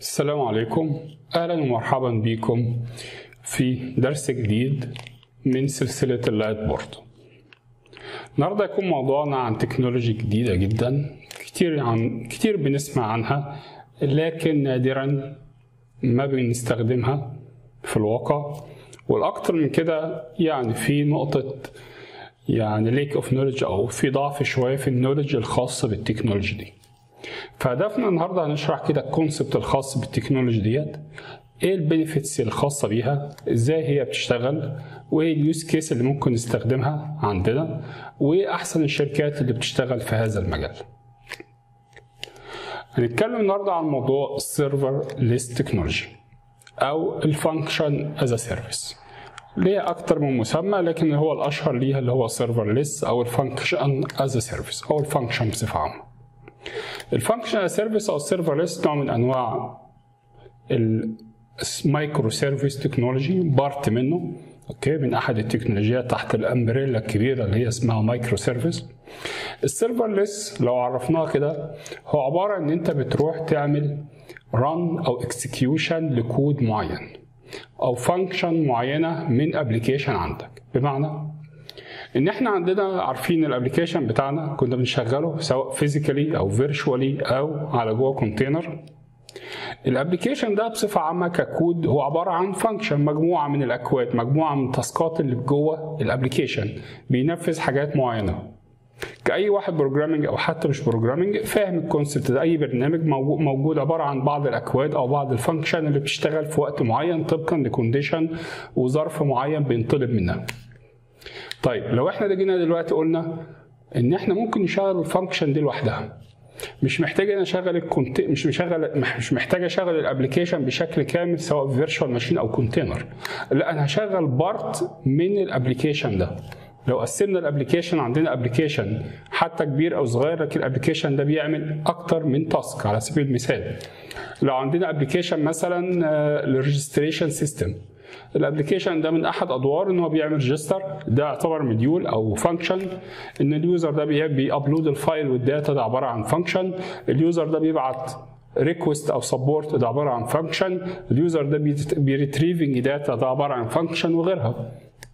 السلام عليكم اهلا ومرحبا بكم في درس جديد من سلسلة اللايت بورد النهاردة يكون موضوعنا عن تكنولوجي جديدة جدا كتير عن كتير بنسمع عنها لكن نادرا ما بنستخدمها في الواقع والأكتر من كده يعني في نقطة يعني ليك اوف نولج أو في ضعف شوية في النولج الخاصة بالتكنولوجي دي فهدفنا النهارده هنشرح كده الكونسبت الخاص بالتكنولوجي ديت ايه البينيفيتس الخاصة بيها ازاي هي بتشتغل وايه اليوز كيس اللي ممكن نستخدمها عندنا وايه احسن الشركات اللي بتشتغل في هذا المجال هنتكلم النهارده عن موضوع السيرفر ليست تكنولوجي او الفانكشن از سيرفيس ليها اكتر من مسمى لكن هو الاشهر ليها اللي هو سيرفر ليست او الفانكشن از سيرفيس او الفانكشن بصفة عامة الفانكشنال سيرفيس او السيرفرلس نوع من انواع المايكرو سيرفيس تكنولوجي بارت منه اوكي من احد التكنولوجيات تحت الامبريلا الكبيره اللي هي اسمها مايكرو سيرفيس السيرفرلس لو عرفناه كده هو عباره عن ان انت بتروح تعمل رن او اكسكيوشن لكود معين او فانكشن معينه من ابلكيشن عندك بمعنى ان احنا عندنا عارفين الابلكيشن بتاعنا كنا بنشغله سواء فيزيكالي او فيرتشوالي او على جوه كونتينر الابلكيشن ده بصفه عامه ككود هو عباره عن فانكشن مجموعه من الاكواد مجموعه من التاسكات اللي جوه الابلكيشن بينفذ حاجات معينه كأي واحد بروجرامنج أو حتى مش بروجرامنج فاهم الكونسبت ده أي برنامج موجود عبارة عن بعض الأكواد أو بعض الفانكشن اللي بتشتغل في وقت معين طبقا لكونديشن وظرف معين بينطلب منها. طيب لو احنا جينا دلوقتي قلنا ان احنا ممكن نشغل الفانكشن دي لوحدها مش محتاج انا اشغل الكونت مش مشغل مش محتاج اشغل الابلكيشن بشكل كامل سواء فيرتشوال ماشين او كونتينر لا انا هشغل بارت من الابلكيشن ده لو قسمنا الابلكيشن عندنا ابلكيشن حتى كبير او صغير لكن الابلكيشن ده بيعمل اكتر من تاسك على سبيل المثال لو عندنا ابلكيشن مثلا الريجستريشن سيستم الابلكيشن ده من احد ادوار ان هو بيعمل ريجستر ده يعتبر مديول او فانكشن ان اليوزر ده بيابلود الفايل والداتا ده عباره عن فانكشن اليوزر ده بيبعت ريكوست او سبورت ده عباره عن فانكشن اليوزر ده بيريتريفنج داتا ده عباره عن فانكشن وغيرها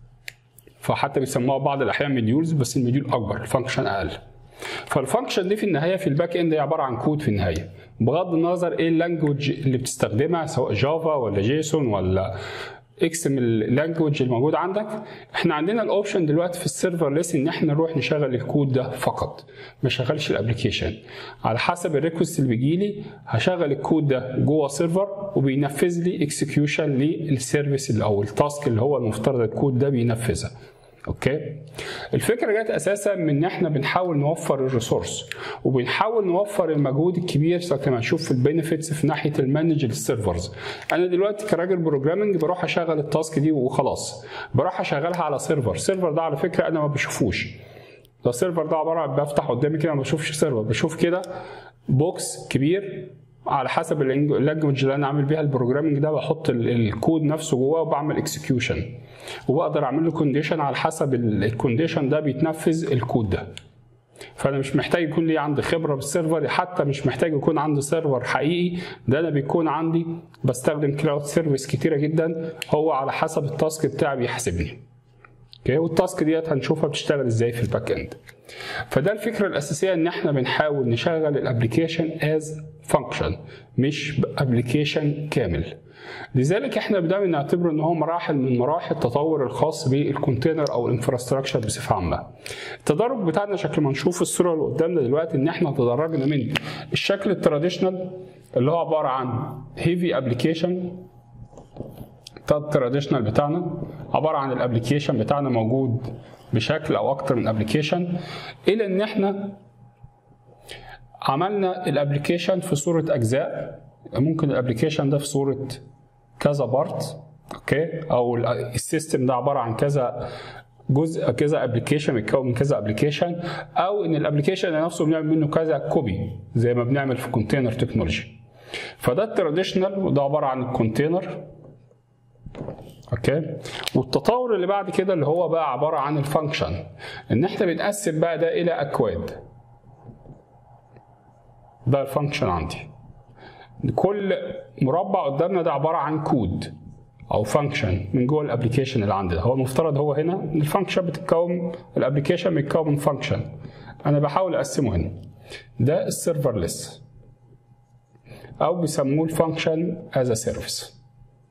فحتى بيسموها بعض الاحيان مديولز بس المديول اكبر الفانكشن اقل فالفانكشن دي في النهايه في الباك اند هي عباره عن كود في النهايه بغض النظر ايه اللانجوج اللي بتستخدمها سواء جافا ولا جيسون ولا اكسم اللانجوج الموجود عندك احنا عندنا الاوبشن دلوقتي في السيرفر ليس ان احنا نروح نشغل الكود ده فقط ما شغلش الابلكيشن على حسب الريكوست اللي بيجي لي هشغل الكود ده جوه سيرفر وبينفذ لي اكسكيوشن للسيرفيس او التاسك اللي هو المفترض الكود ده بينفذها اوكي الفكره جت اساسا من ان احنا بنحاول نوفر الريسورس وبنحاول نوفر المجهود الكبير كما نشوف في البينيفيتس في ناحيه المانج للسيرفرز انا دلوقتي كراجل بروجرامنج بروح اشغل التاسك دي وخلاص بروح اشغلها على سيرفر السيرفر ده على فكره انا ما بشوفوش ده السيرفر ده عباره عن بفتح قدامي كده ما بشوفش سيرفر بشوف كده بوكس كبير على حسب اللانجوج اللي انا عامل بيها البروجرامنج ده بحط الكود نفسه جواه وبعمل اكسكيوشن وبقدر اعمل له كونديشن على حسب الكونديشن ده بيتنفذ الكود ده فانا مش محتاج يكون لي عندي خبره بالسيرفر حتى مش محتاج يكون عندي سيرفر حقيقي ده انا بيكون عندي بستخدم كلاود سيرفيس كتيره جدا هو على حسب التاسك بتاعي بيحاسبني اوكي والتاسك ديت هنشوفها بتشتغل ازاي في الباك اند فده الفكره الاساسيه ان احنا بنحاول نشغل الابلكيشن از فانكشن مش ابلكيشن كامل لذلك احنا بدأنا نعتبره ان هو مراحل من مراحل التطور الخاص بالكونتينر او الانفراستراكشر بصفه عامه. التدرج بتاعنا شكل ما نشوف الصوره اللي قدامنا دلوقتي ان احنا تدرجنا من الشكل التراديشنال اللي هو عباره عن هيفي ابلكيشن ده التراديشنال بتاعنا عباره عن الابلكيشن بتاعنا موجود بشكل او اكتر من ابلكيشن الى ان احنا عملنا الابلكيشن في صوره اجزاء ممكن الابلكيشن ده في صوره كذا بارت اوكي او السيستم ده عباره عن كذا جزء كذا ابلكيشن متكون من كذا ابلكيشن او ان الابلكيشن نفسه بنعمل منه كذا كوبي زي ما بنعمل في كونتينر تكنولوجي فده التراديشنال وده عباره عن الكونتينر اوكي والتطور اللي بعد كده اللي هو بقى عباره عن الفانكشن ان احنا بنقسم بقى ده الى اكواد ده الفانكشن عندي كل مربع قدامنا ده عباره عن كود او فانكشن من جوه الابلكيشن اللي عندنا هو المفترض هو هنا ان الفانكشن بتتكون الابلكيشن بيتكون من فانكشن انا بحاول اقسمه هنا ده السيرفرلس او بيسموه الفانكشن از ا سيرفيس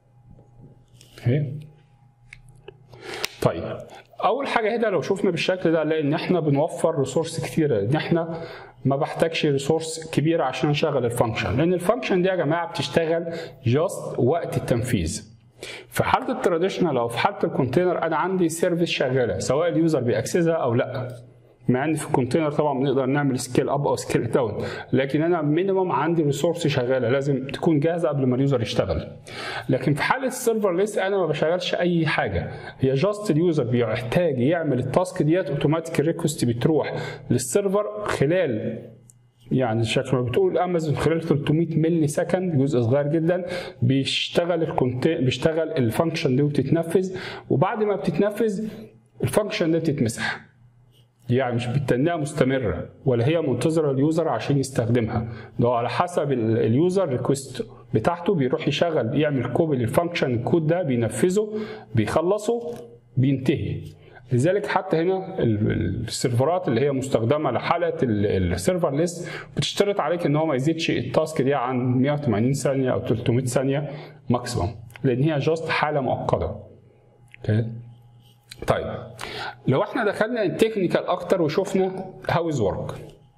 طيب اول حاجه هنا لو شفنا بالشكل ده نلاقي ان احنا بنوفر ريسورس كتيره ان احنا ما بحتاجش ريسورس كبيره عشان اشغل الفانكشن لان الفانكشن دي يا جماعه بتشتغل جاست وقت التنفيذ في حاله التراديشنال او في حاله الكونتينر انا عندي سيرفيس شغاله سواء اليوزر بيأكسسها او لا مع ان في الكونتينر طبعا بنقدر نعمل سكيل اب او سكيل داون لكن انا مينيمم عندي ريسورس شغاله لازم تكون جاهزه قبل ما اليوزر يشتغل لكن في حاله السيرفر ليس انا ما بشغلش اي حاجه هي جاست اليوزر بيحتاج يعمل التاسك ديت اوتوماتيك ريكوست بتروح للسيرفر خلال يعني شكل ما بتقول امازون خلال 300 ملي سكند جزء صغير جدا بيشتغل الكونتين بيشتغل الفانكشن دي وبتتنفذ وبعد ما بتتنفذ الفانكشن دي بتتمسح يعني مش بالتنميه مستمره ولا هي منتظره اليوزر عشان يستخدمها ده على حسب اليوزر ريكوست بتاعته بيروح يشغل يعمل كوبي للفانكشن الكود ده بينفذه بيخلصه بينتهي لذلك حتى هنا السيرفرات اللي هي مستخدمه لحاله السيرفر ليست بتشترط عليك ان هو ما يزيدش التاسك دي عن 180 ثانيه او 300 ثانيه ماكسيموم لان هي جاست حاله مؤقته اوكي طيب لو احنا دخلنا التكنيكال اكتر وشفنا هاو از ورك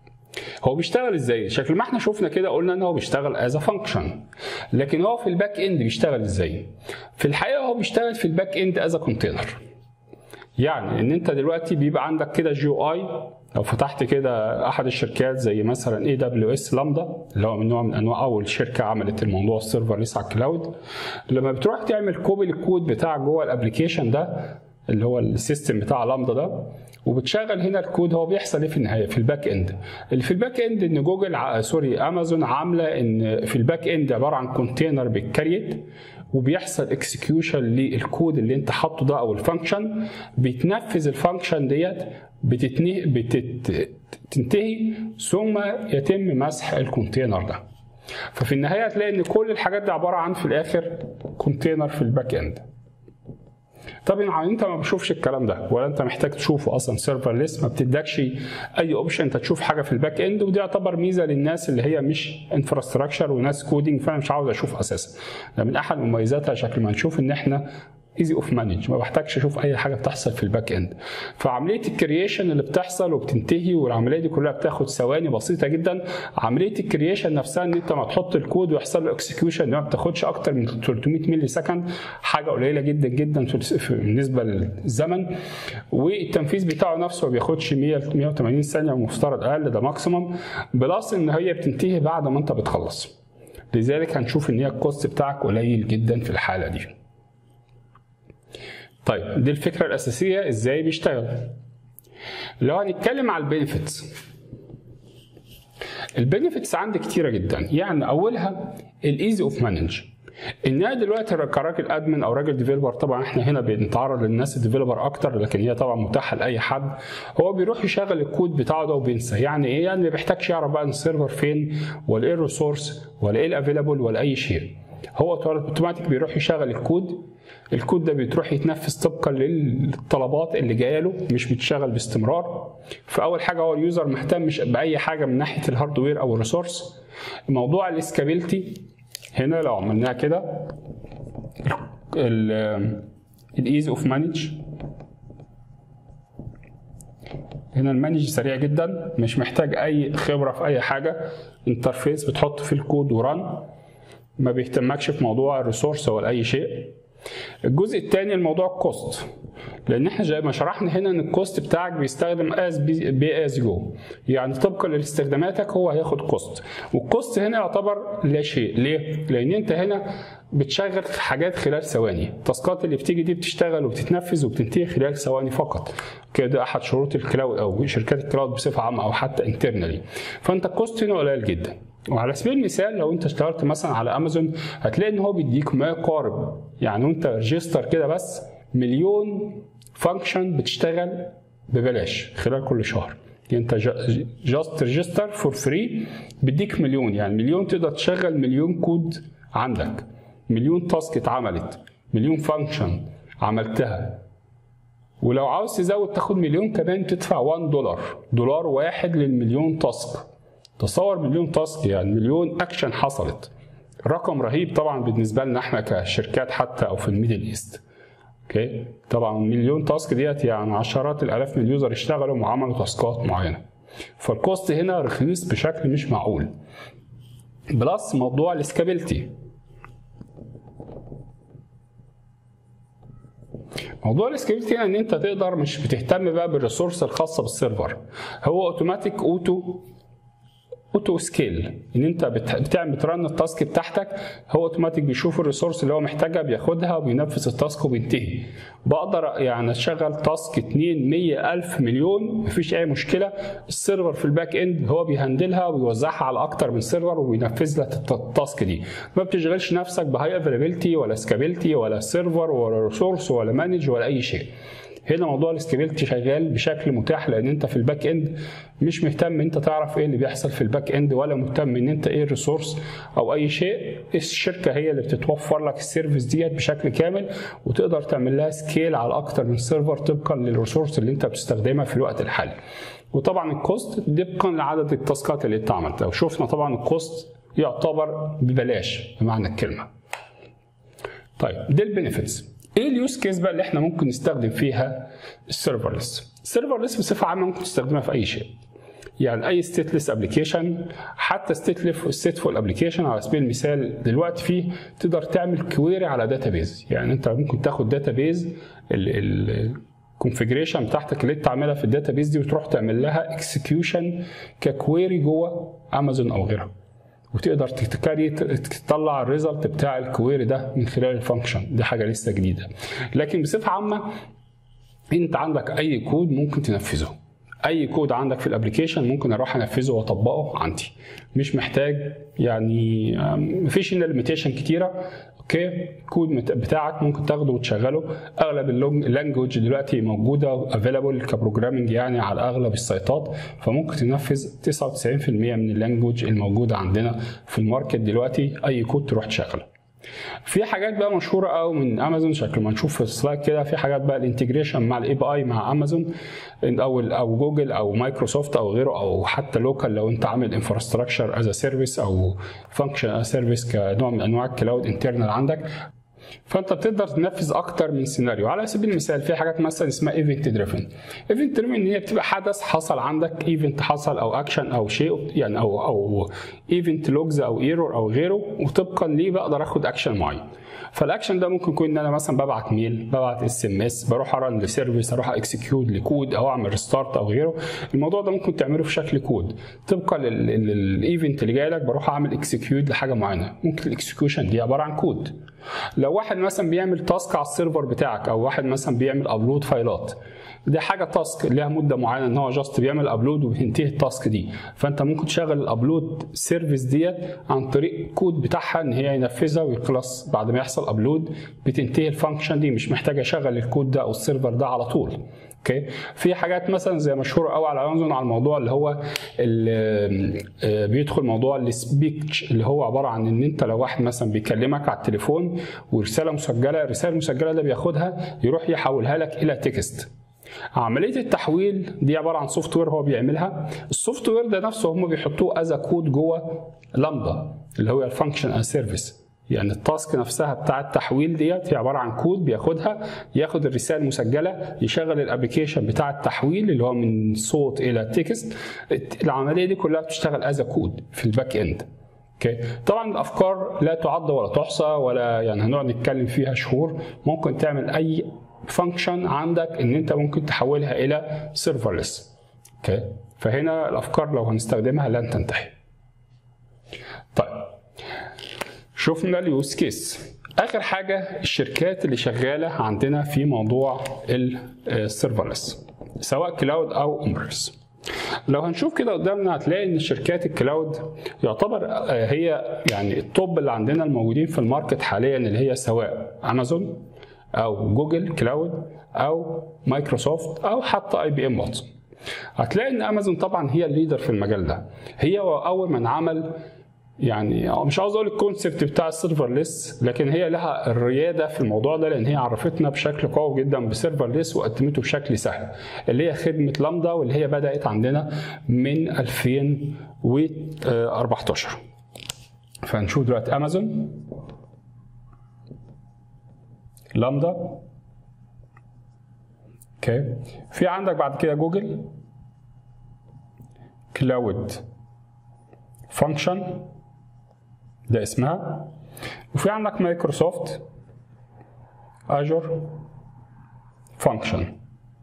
هو بيشتغل ازاي؟ شكل ما احنا شفنا كده قلنا ان هو بيشتغل از فانكشن لكن هو في الباك اند بيشتغل ازاي؟ في الحقيقه هو بيشتغل في الباك اند از كونتينر يعني ان انت دلوقتي بيبقى عندك كده جي اي لو فتحت كده احد الشركات زي مثلا اي دبليو اس لامدا اللي هو من نوع من انواع اول شركه عملت الموضوع السيرفر لسه على الكلاود لما بتروح تعمل كوبي للكود بتاع جوه الابلكيشن ده اللي هو السيستم بتاع لامدا ده وبتشغل هنا الكود هو بيحصل ايه في النهايه في الباك اند اللي في الباك اند ان جوجل ع... سوري امازون عامله ان في الباك اند عباره عن كونتينر بيتكريت وبيحصل اكسكيوشن للكود اللي انت حاطه ده او الفانكشن بيتنفذ الفانكشن ديت بتتنهي بتنتهي ثم يتم مسح الكونتينر ده ففي النهايه هتلاقي ان كل الحاجات دي عباره عن في الاخر كونتينر في الباك اند طبعا انت ما بتشوفش الكلام ده ولا انت محتاج تشوفه اصلا سيرفر ليس ما بتدكش اي اوبشن انت تشوف حاجه في الباك اند ودي يعتبر ميزه للناس اللي هي مش انفراستراكشر وناس كودينج فانا مش عاوز اشوف اساسا ده من احد مميزاتها شكل ما نشوف ان احنا ايزي اوف مانج ما بحتاجش اشوف اي حاجه بتحصل في الباك اند فعمليه الكرييشن اللي بتحصل وبتنتهي والعمليه دي كلها بتاخد ثواني بسيطه جدا عمليه الكرييشن نفسها ان انت ما تحط الكود ويحصل له اكسكيوشن ما بتاخدش اكتر من 300 ملي سكند حاجه قليله جدا جدا بالنسبه للزمن والتنفيذ بتاعه نفسه ما بياخدش 100 180 ثانيه المفترض اقل ده ماكسيمم بلس ان هي بتنتهي بعد ما انت بتخلص لذلك هنشوف ان هي الكوست بتاعك قليل جدا في الحاله دي طيب دي الفكره الاساسيه ازاي بيشتغل لو هنتكلم على البينفيتس البينفيتس عندي كتيره جدا يعني اولها الايزي اوف مانج ان انا دلوقتي كراجل ادمن او راجل ديفيلوبر طبعا احنا هنا بنتعرض للناس الديفيلوبر اكتر لكن هي طبعا متاحه لاي حد هو بيروح يشغل الكود بتاعه ده وبينسى يعني ايه يعني ما بيحتاجش يعرف بقى السيرفر فين ولا ايه الريسورس ولا ايه الافيلابل ولا اي شيء هو اوتوماتيك بيروح يشغل الكود الكود ده بيتروح يتنفذ طبقا للطلبات اللي جايه له مش بيتشغل باستمرار فاول حاجه هو اليوزر مهتم مش باي حاجه من ناحيه الهاردوير او الريسورس موضوع الاسكابيلتي هنا لو عملناها كده الايز اوف مانج هنا المانج سريع جدا مش محتاج اي خبره في اي حاجه انترفيس بتحط فيه الكود وران ما بيهتمكش في موضوع الريسورس ولا اي شيء الجزء الثاني الموضوع الكوست لان احنا زي ما شرحنا هنا ان الكوست بتاعك بيستخدم از بي از جو يعني طبقا لاستخداماتك هو هياخد كوست والكوست هنا يعتبر لا شيء ليه لان انت هنا بتشغل حاجات خلال ثواني التاسكات اللي بتيجي دي بتشتغل وبتتنفذ وبتنتهي خلال ثواني فقط كده احد شروط الكلاود او شركات الكلاود بصفه عامه او حتى انترنالي فانت الكوست هنا قليل جدا وعلى سبيل المثال لو انت اشتغلت مثلا على امازون هتلاقي ان هو بيديك ما يقارب يعني وانت ريجستر كده بس مليون فانكشن بتشتغل ببلاش خلال كل شهر انت جاست ريجستر فور فري بيديك مليون يعني مليون تقدر تشغل مليون كود عندك مليون تاسك اتعملت مليون فانكشن عملتها ولو عاوز تزود تاخد مليون كمان تدفع 1 دولار دولار واحد للمليون تاسك تصور مليون تاسك يعني مليون اكشن حصلت رقم رهيب طبعا بالنسبه لنا احنا كشركات حتى او في الميدل ايست اوكي طبعا مليون تاسك ديت يعني عشرات الالاف من اليوزر اشتغلوا وعملوا تاسكات معينه فالكوست هنا رخيص بشكل مش معقول بلس موضوع الاسكابيلتي موضوع الاسكابيلتي ان انت تقدر مش بتهتم بقى بالريسورس الخاصه بالسيرفر هو اوتوماتيك اوتو اوتو سكيل ان انت بتعمل بترن التاسك بتاعتك هو اوتوماتيك بيشوف الريسورس اللي هو محتاجها بياخدها وبينفذ التاسك وبينتهي بقدر يعني اشغل تاسك 2 100 الف مليون مفيش اي مشكله السيرفر في الباك اند هو بيهندلها ويوزعها على اكتر من سيرفر وبينفذ لك التاسك دي ما بتشغلش نفسك بهاي افيلابيلتي ولا سكابيلتي ولا سيرفر ولا ريسورس ولا مانج ولا اي شيء هنا موضوع السكيبيلتي شغال بشكل متاح لان انت في الباك اند مش مهتم انت تعرف ايه اللي بيحصل في الباك اند ولا مهتم ان انت ايه الريسورس او اي شيء الشركه هي اللي بتتوفر لك السيرفيس ديت بشكل كامل وتقدر تعمل لها سكيل على اكتر من سيرفر طبقا للريسورس اللي انت بتستخدمها في الوقت الحالي وطبعا الكوست طبقا لعدد التاسكات اللي انت عملتها وشفنا طبعا الكوست يعتبر ببلاش بمعنى الكلمه طيب دي البنفيتس ايه اليوز كيس بقى اللي احنا ممكن نستخدم فيها السيرفرلس السيرفرلس بصفه عامه ممكن تستخدمها في اي شيء يعني اي ستيتلس ابلكيشن حتى ستيتلف ستيتفول ابلكيشن على سبيل المثال دلوقتي فيه تقدر تعمل كويري على داتابيز يعني انت ممكن تاخد داتابيز الكونفجريشن بتاعتك اللي انت عاملها في الداتابيز دي وتروح تعمل لها اكسكيوشن ككويري جوه امازون او غيرها وتقدر تكاري تطلع الريزلت بتاع الكويري ده من خلال الفانكشن دي حاجه لسه جديده لكن بصفه عامه انت عندك اي كود ممكن تنفذه اي كود عندك في الابلكيشن ممكن اروح انفذه واطبقه عندي مش محتاج يعني مفيش هنا ليميتيشن كتيره اوكي كود بتاعك ممكن تاخده وتشغله اغلب اللانجوج دلوقتي موجوده افيلابل كبروجرامنج يعني على اغلب السيطات فممكن تنفذ 99% من اللانجوج الموجوده عندنا في الماركت دلوقتي اي كود تروح تشغله في حاجات بقى مشهوره قوي من امازون شكل ما نشوف في السلايد كده في حاجات بقى الانتجريشن مع الاي بي اي مع امازون او او جوجل او مايكروسوفت او غيره او حتى لوكال لو انت عامل انفراستراكشر از سيرفيس او فانكشن از سيرفيس كنوع من انواع الكلاود انترنال عندك فانت بتقدر تنفذ اكتر من سيناريو على سبيل المثال في حاجات مثلا اسمها ايفنت دريفن ايفنت دريفن ان هي بتبقى حدث حصل عندك ايفنت حصل او اكشن او شيء يعني او او ايفنت لوجز او ايرور او غيره وطبقا ليه بقدر اخد اكشن معين فالاكشن ده ممكن يكون ان انا مثلا ببعت ميل ببعت اس ام اس بروح ارن لسيرفيس اروح اكسكيوت لكود او اعمل ريستارت او غيره الموضوع ده ممكن تعمله في شكل كود طبقا للايفنت اللي جاي لك بروح اعمل اكسكيوت لحاجه معينه ممكن الاكسكيوشن دي عباره عن كود لو واحد مثلا بيعمل تاسك على السيرفر بتاعك او واحد مثلا بيعمل ابلود فايلات دي حاجه تاسك ليها مده معينه ان هو جاست بيعمل ابلود وبتنتهي التاسك دي فانت ممكن تشغل الابلود سيرفيس ديت عن طريق الكود بتاعها ان هي ينفذها ويخلص بعد ما يحصل ابلود بتنتهي الفانكشن دي مش محتاج اشغل الكود ده او السيرفر ده على طول اوكي في حاجات مثلا زي مشهوره قوي على امازون على الموضوع اللي هو اللي بيدخل موضوع السبيتش اللي هو عباره عن ان انت لو واحد مثلا بيكلمك على التليفون ورساله مسجله الرساله المسجله ده بياخدها يروح يحولها لك الى تكست عمليه التحويل دي عباره عن سوفت وير هو بيعملها السوفت وير ده نفسه هم بيحطوه از كود جوه لامدا اللي هو الفانكشن از سيرفيس يعني التاسك نفسها بتاع التحويل ديت هي عباره عن كود بياخدها ياخد الرساله المسجله يشغل الابلكيشن بتاع التحويل اللي هو من صوت الى تكست العمليه دي كلها بتشتغل از كود في الباك اند اوكي طبعا الافكار لا تعد ولا تحصى ولا يعني هنقعد نتكلم فيها شهور ممكن تعمل اي فانكشن عندك ان انت ممكن تحولها الى سيرفرلس اوكي فهنا الافكار لو هنستخدمها لن تنتهي طيب شفنا اليوز كيس اخر حاجه الشركات اللي شغاله عندنا في موضوع السيرفرلس سواء كلاود او امبرس لو هنشوف كده قدامنا هتلاقي ان شركات الكلاود يعتبر هي يعني التوب اللي عندنا الموجودين في الماركت حاليا اللي هي سواء امازون او جوجل كلاود او مايكروسوفت او حتى اي بي ام واتسون هتلاقي ان امازون طبعا هي الليدر في المجال ده هي اول من عمل يعني مش عاوز اقول الكونسبت بتاع السيرفرليس لكن هي لها الرياده في الموضوع ده لان هي عرفتنا بشكل قوي جدا بسيرفرليس وقدمته بشكل سهل اللي هي خدمه لامدا واللي هي بدات عندنا من 2014 فنشوف دلوقتي امازون لامدا اوكي في عندك بعد كده جوجل كلاود فانكشن ده اسمها وفي عندك مايكروسوفت اجور فانكشن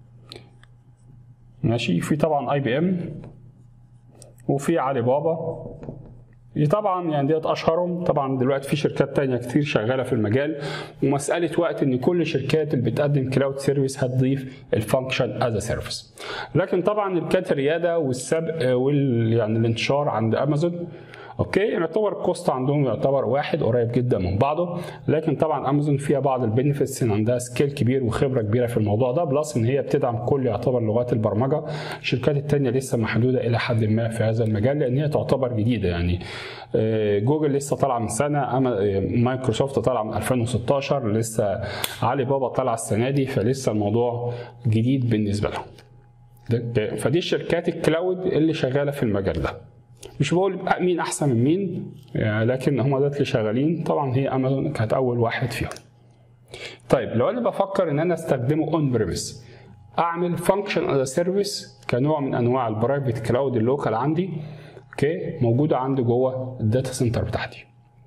ماشي في طبعا اي بي ام وفي علي بابا دي طبعا يعني ديت اشهرهم طبعا دلوقتي في شركات تانية كتير شغاله في المجال ومساله وقت ان كل الشركات اللي بتقدم كلاود سيرفيس هتضيف الفانكشن از سيرفيس لكن طبعا كانت الرياده والسبق وال يعني الانتشار عند امازون اوكي يعتبر الكوست عندهم يعتبر واحد قريب جدا من بعضه لكن طبعا امازون فيها بعض البينفيتس ان عندها سكيل كبير وخبره كبيره في الموضوع ده بلس ان هي بتدعم كل يعتبر لغات البرمجه الشركات التانية لسه محدوده الى حد ما في هذا المجال لان هي تعتبر جديده يعني جوجل لسه طالعه من سنه مايكروسوفت طالعه من 2016 لسه علي بابا طالعه السنه دي فلسه الموضوع جديد بالنسبه لهم فدي الشركات الكلاود اللي شغاله في المجال ده مش بقول مين احسن من مين يعني لكن هم دول اللي شغالين طبعا هي امازون كانت اول واحد فيهم طيب لو انا بفكر ان انا استخدمه اون بريمس اعمل فانكشن از سيرفيس كنوع من انواع البرايفت كلاود اللوكال عندي اوكي موجوده عندي جوه الداتا سنتر بتاعتي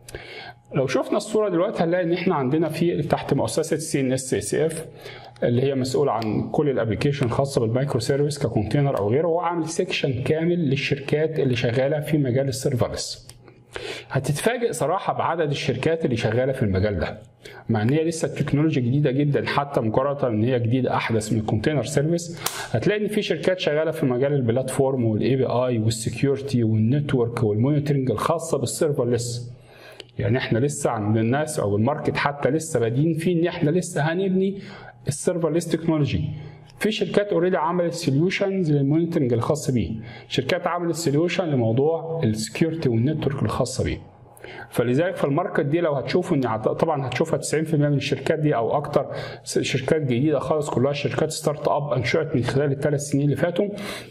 لو شفنا الصوره دلوقتي هنلاقي ان احنا عندنا في تحت مؤسسه سي ان اس سي اف اللي هي مسؤول عن كل الابلكيشن الخاصه بالمايكرو سيرفيس ككونتينر او غيره هو عامل سيكشن كامل للشركات اللي شغاله في مجال السيرفرلس هتتفاجئ صراحه بعدد الشركات اللي شغاله في المجال ده مع ان هي لسه التكنولوجيا جديده جدا حتى مقارنه ان هي جديده احدث من الكونتينر سيرفيس هتلاقي ان في شركات شغاله في مجال البلاتفورم والاي بي اي والسكيورتي والنتورك والمونيتورنج الخاصه بالسيرفرلس يعني احنا لسه عند الناس او الماركت حتى لسه بادئين فيه ان احنا لسه هنبني السيرفرلس تكنولوجي في شركات اوريدي عملت سوليوشنز للمونيتورنج الخاص بيه شركات عملت سوليوشن لموضوع السكيورتي والنتورك الخاصه بيه فلذلك في الماركت دي لو هتشوفوا ان طبعا هتشوفها 90% من الشركات دي او اكتر شركات جديده خالص كلها شركات ستارت اب انشئت من خلال الثلاث سنين اللي فاتوا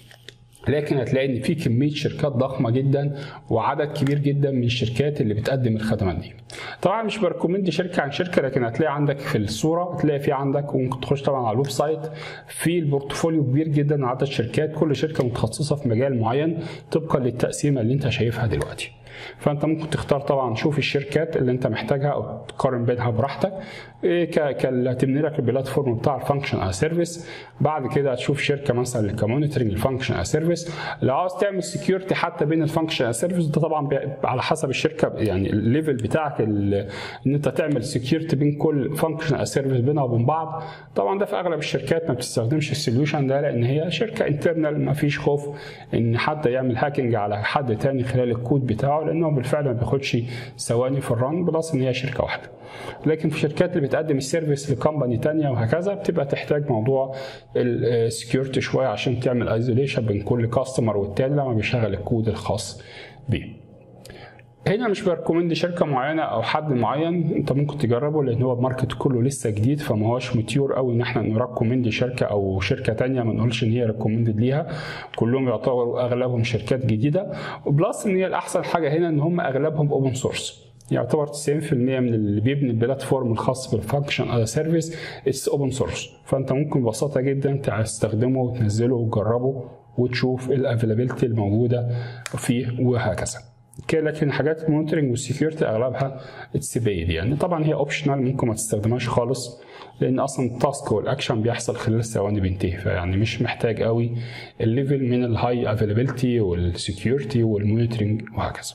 لكن هتلاقي ان في كميه شركات ضخمه جدا وعدد كبير جدا من الشركات اللي بتقدم الخدمات دي. طبعا مش بريكومند شركه عن شركه لكن هتلاقي عندك في الصوره هتلاقي في عندك وممكن تخش طبعا على الويب سايت في البورتفوليو كبير جدا وعدد شركات كل شركه متخصصه في مجال معين طبقا للتقسيمه اللي انت شايفها دلوقتي. فانت ممكن تختار طبعا شوف الشركات اللي انت محتاجها او تقارن بينها براحتك إيه اللي هتبني لك البلاتفورم بتاع الفانكشن از سيرفيس بعد كده هتشوف شركه مثلا كمونيتورنج الفانكشن از سيرفيس لو عاوز تعمل سكيورتي حتى بين الفانكشن از سيرفيس ده طبعا على حسب الشركه يعني الليفل بتاعك ان انت تعمل سكيورتي بين كل فانكشن از سيرفيس بينها وبين بعض طبعا ده في اغلب الشركات ما بتستخدمش السوليوشن ده لان هي شركه انترنال ما فيش خوف ان حد يعمل هاكينج على حد تاني خلال الكود بتاعه لانه بالفعل ما بياخدش ثواني في الرن بلس ان هي شركه واحده لكن في الشركات اللي بتقدم السيرفيس لكمباني تانية وهكذا بتبقى تحتاج موضوع السكيورتي شويه عشان تعمل ايزوليشن بين كل كاستمر والتاني لما بيشغل الكود الخاص بيه هنا مش بريكومند شركه معينه او حد معين انت ممكن تجربه لان هو الماركت كله لسه جديد فما هوش متيور قوي ان احنا نريكومند شركه او شركه تانية ما نقولش ان هي ريكومندد ليها كلهم يعتبروا اغلبهم شركات جديده وبلس ان هي الاحسن حاجه هنا ان هم اغلبهم اوبن سورس يعتبر 90% من اللي بيبني البلاتفورم الخاص بالفانكشن از سيرفيس اتس اوبن سورس فانت ممكن ببساطه جدا تستخدمه وتنزله وتجربه وتشوف الافيلابيلتي الموجوده فيه وهكذا لكن حاجات المونيتورنج والسكيورتي اغلبها اتس بايد يعني طبعا هي اوبشنال ممكن ما تستخدمهاش خالص لان اصلا التاسك والاكشن بيحصل خلال ثواني بينتهي فيعني مش محتاج قوي الليفل من الهاي افيلابيلتي والسكيورتي والمونيتورنج وهكذا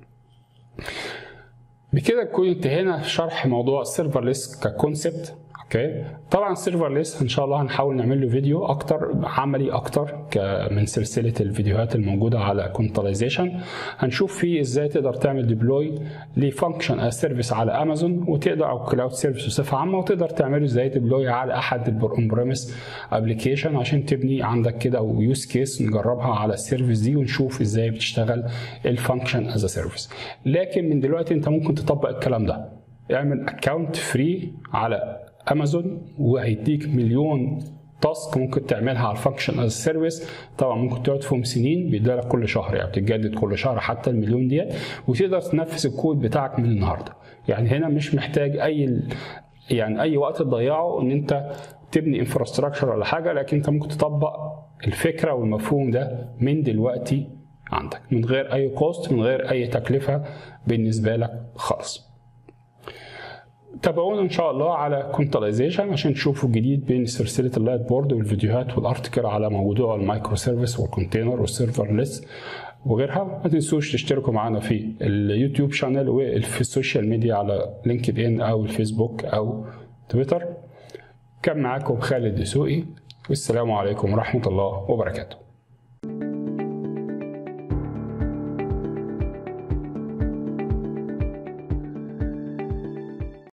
بكده نكون انتهينا شرح موضوع السيرفرلس ككونسبت اوكي طبعا سيرفرليس ان شاء الله هنحاول نعمل له فيديو اكتر عملي اكتر من سلسله الفيديوهات الموجوده على كونتاليزيشن هنشوف فيه ازاي تقدر تعمل ديبلوي لفانكشن از سيرفيس على امازون وتقدر او كلاود سيرفيس بصفه عامه وتقدر تعمله ازاي ديبلوي على احد الاون بريمس ابلكيشن عشان تبني عندك كده ويوز كيس نجربها على السيرفيس دي ونشوف ازاي بتشتغل الفانكشن از سيرفيس لكن من دلوقتي انت ممكن تطبق الكلام ده اعمل اكونت فري على امازون وهيديك مليون تاسك ممكن تعملها على الفانكشن از سيرفيس طبعا ممكن تقعد فيهم سنين بيديلك كل شهر يعني بتتجدد كل شهر حتى المليون ديت وتقدر تنفذ الكود بتاعك من النهارده يعني هنا مش محتاج اي يعني اي وقت تضيعه ان انت تبني انفراستراكشر ولا حاجه لكن انت ممكن تطبق الفكره والمفهوم ده من دلوقتي عندك من غير اي كوست من غير اي تكلفه بالنسبه لك خالص تابعونا ان شاء الله على كونتاليزيشن عشان تشوفوا الجديد بين سلسله اللايت بورد والفيديوهات والارتكل على موضوع المايكرو سيرفيس والكونتينر والسيرفرلس وغيرها ما تنسوش تشتركوا معنا في اليوتيوب شانل وفي السوشيال ميديا على لينكد ان او الفيسبوك او تويتر كان معاكم خالد دسوقي والسلام عليكم ورحمه الله وبركاته